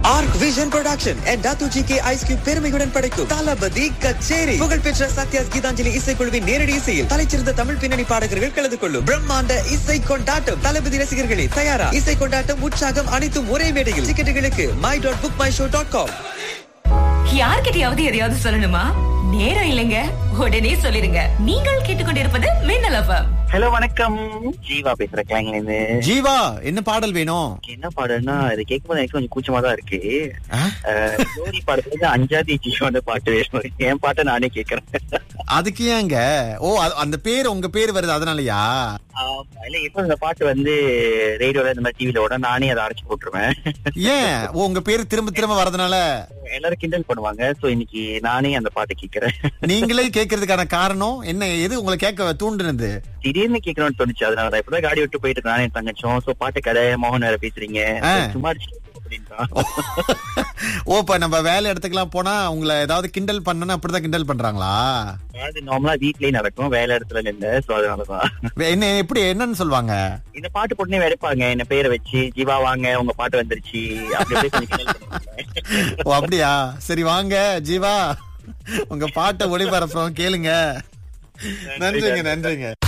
Arc vision production and தாத்து G K ice cube பெருமையுடன் படைக்கும் தளபதி கச்சேரி புகழ்பெற்ற சத்யாஸ் கீதாஞ்சலி இசைக்குழுவின் நேரடி இசையில் தலைச்சிறந்த தமிழ் பின்னணி பாடகர்கள் கலந்து கொள்ளும் பிரம்மாண்ட இசை கொண்டாட்டம் தளபதி ரசிகர்களே தயாரா இசை கொண்டாட்டம் உற்சாகம் அனைத்தும் ஒரே மேடையில் டிக்கெட்டுகளுக்கு my dot book my show dot com யார்கிட்டயாவது எதையாவது சொல்லணுமா நேரம் இல்லைங்க உடனே சொல்லிருங்க நீங்கள் கேட்டுக்கொண்டிருப்பது மின்னல் எஃப்எம் ஹலோ வணக்கம் ஜீவா பேசுறேன் கிளாங்ல இருந்து ஜீவா என்ன பாடல் வேணும் என்ன பாடுன்னா இது கேட்கும்போது எனக்கு கொஞ்சம் கூச்சமா தான் இருக்கு ஆ? அஹ், ஜோடி பாடுறது அஞ்சாதி ஜீவான பாட்டு வேணும் என் பாட்டை நானே கேட்கறேன் அதுக்கு ஏங்க ஓ அது- அந்த பேர் உங்க பேர் வருது அதனாலயா ஆமா, இல்ல இப்போ இந்த பாட்டு வந்து ரேடியோல இந்த மாதிரி டிவில ஓட நானே அதை அரைச்சு போட்டுருவேன் ஏன் ஓ உங்க பேர் திரும்ப திரும்ப வரதுனால எல்லாரும் கிண்டல் பண்ணுவாங்க சோ இன்னைக்கு நானே அந்த பாட்டை கேட்கறேன் நீங்களே கேக்குறதுக்கான காரணம் என்ன எது உங்களை கேட்க தூண்டுனது திடீர்னு கேட்கணும்னு தோணுச்சு அதனால தான் இப்பதான் காடி விட்டு போயிட்டு நானே என் தங்கச்சோம் சோ பாட்டு கடை மோகன் வேற பேசுறீங்க ஆ. சும்மா அடிச்சு அப்படின்றான் ஓ இப்ப நம்ம வேலை இடத்துக்குலாம் போனா உங்களை ஏதாவது கிண்டல் பண்ணனா அப்படிதான் கிண்டல் பண்றாங்களா அது நார்மலா வீட்லயே நடக்கும் வேலை இடத்துல இல்ல சோ அதனாலதான் வே- என்ன எப்படி என்னன்னு சொல்லுவாங்க இந்த பாட்டு போட்டுனே வெடைப்பாங்க என்ன பேரை வச்சு ஜீவா வாங்க உங்க பாட்டு வந்துருச்சு அப்படி அப்படியே கொஞ்சம் கிண்டல் பண்ணுவாங்க. ஓ அப்படியா சரி வாங்க ஜீவா உங்க பாட்டை ஒளிபரப்புறோம் கேளுங்க நன்றிங்க நன்றிங்க